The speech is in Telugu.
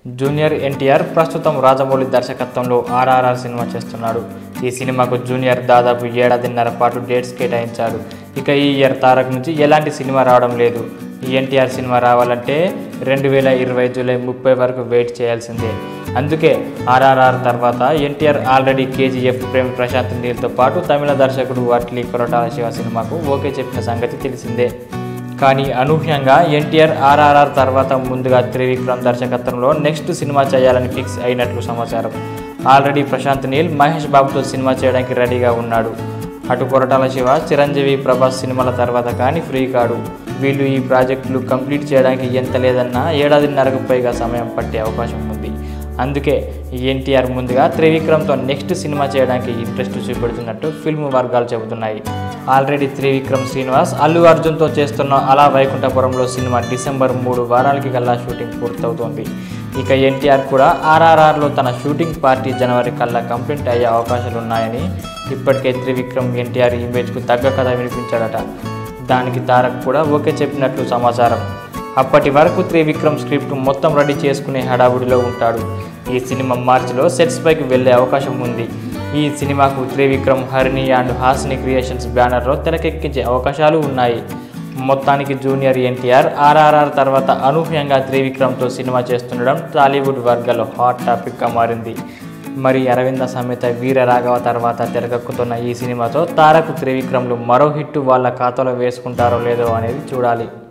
జూనియర్ ఎన్టీఆర్ ప్రస్తుతం రాజమౌళి దర్శకత్వంలో ఆర్ఆర్ఆర్ సినిమా చేస్తున్నాడు ఈ సినిమాకు జూనియర్ దాదాపు ఏడాదిన్నర పాటు డేట్స్ కేటాయించాడు ఇక ఈ ఇయర్ తారక్ నుంచి ఎలాంటి సినిమా రావడం లేదు ఈ ఎన్టీఆర్ సినిమా రావాలంటే రెండు వేల ఇరవై జూలై ముప్పై వరకు వెయిట్ చేయాల్సిందే అందుకే ఆర్ఆర్ఆర్ తర్వాత ఎన్టీఆర్ ఆల్రెడీ కేజీఎఫ్ ప్రేమ్ ప్రశాంత్ నీల్తో పాటు తమిళ దర్శకుడు అట్లీ కొరటాల శివ సినిమాకు ఓకే చెప్పిన సంగతి తెలిసిందే కానీ అనూహ్యంగా ఎన్టీఆర్ ఆర్ఆర్ఆర్ తర్వాత ముందుగా త్రివిక్రమ్ దర్శకత్వంలో నెక్స్ట్ సినిమా చేయాలని ఫిక్స్ అయినట్లు సమాచారం ఆల్రెడీ ప్రశాంత్ నీల్ మహేష్ బాబుతో సినిమా చేయడానికి రెడీగా ఉన్నాడు అటు కొరటాల శివ చిరంజీవి ప్రభాస్ సినిమాల తర్వాత కానీ ఫ్రీ కాడు వీళ్ళు ఈ ప్రాజెక్టులు కంప్లీట్ చేయడానికి ఎంత లేదన్నా ఏడాదిన్నరకు పైగా సమయం పట్టే అవకాశం ఉంది అందుకే ఎన్టీఆర్ ముందుగా త్రివిక్రమ్తో నెక్స్ట్ సినిమా చేయడానికి ఇంట్రెస్ట్ చూపెడుతున్నట్టు ఫిల్మ్ వర్గాలు చెబుతున్నాయి ఆల్రెడీ త్రివిక్రమ్ శ్రీనివాస్ అల్లు అర్జున్తో చేస్తున్న అలా వైకుంఠపురంలో సినిమా డిసెంబర్ మూడు వారాలకి కల్లా షూటింగ్ పూర్తవుతోంది ఇక ఎన్టీఆర్ కూడా ఆర్ఆర్ఆర్లో తన షూటింగ్ పార్టీ జనవరి కల్లా కంప్లీట్ అయ్యే అవకాశాలు ఉన్నాయని ఇప్పటికే త్రివిక్రమ్ ఎన్టీఆర్ ఇమేజ్కు తగ్గ కథ వినిపించాడట దానికి తారక్ కూడా ఓకే చెప్పినట్లు సమాచారం అప్పటి వరకు త్రివిక్రమ్ స్క్రిప్ట్ మొత్తం రెడీ చేసుకునే హడావుడిలో ఉంటాడు ఈ సినిమా మార్చిలో సెట్స్ పైకి వెళ్ళే అవకాశం ఉంది ఈ సినిమాకు త్రివిక్రమ్ హరిణి అండ్ హాసిని క్రియేషన్స్ బ్యానర్లో తెరకెక్కించే అవకాశాలు ఉన్నాయి మొత్తానికి జూనియర్ ఎన్టీఆర్ ఆర్ఆర్ఆర్ తర్వాత అనూహ్యంగా త్రివిక్రమ్తో సినిమా చేస్తుండడం టాలీవుడ్ వర్గాల్లో హాట్ టాపిక్గా మారింది మరి అరవింద సమేత వీర రాఘవ తర్వాత తెరకెక్కుతున్న ఈ సినిమాతో తారక్ త్రివిక్రమ్లు మరో హిట్ వాళ్ళ ఖాతాలో వేసుకుంటారో లేదో అనేది చూడాలి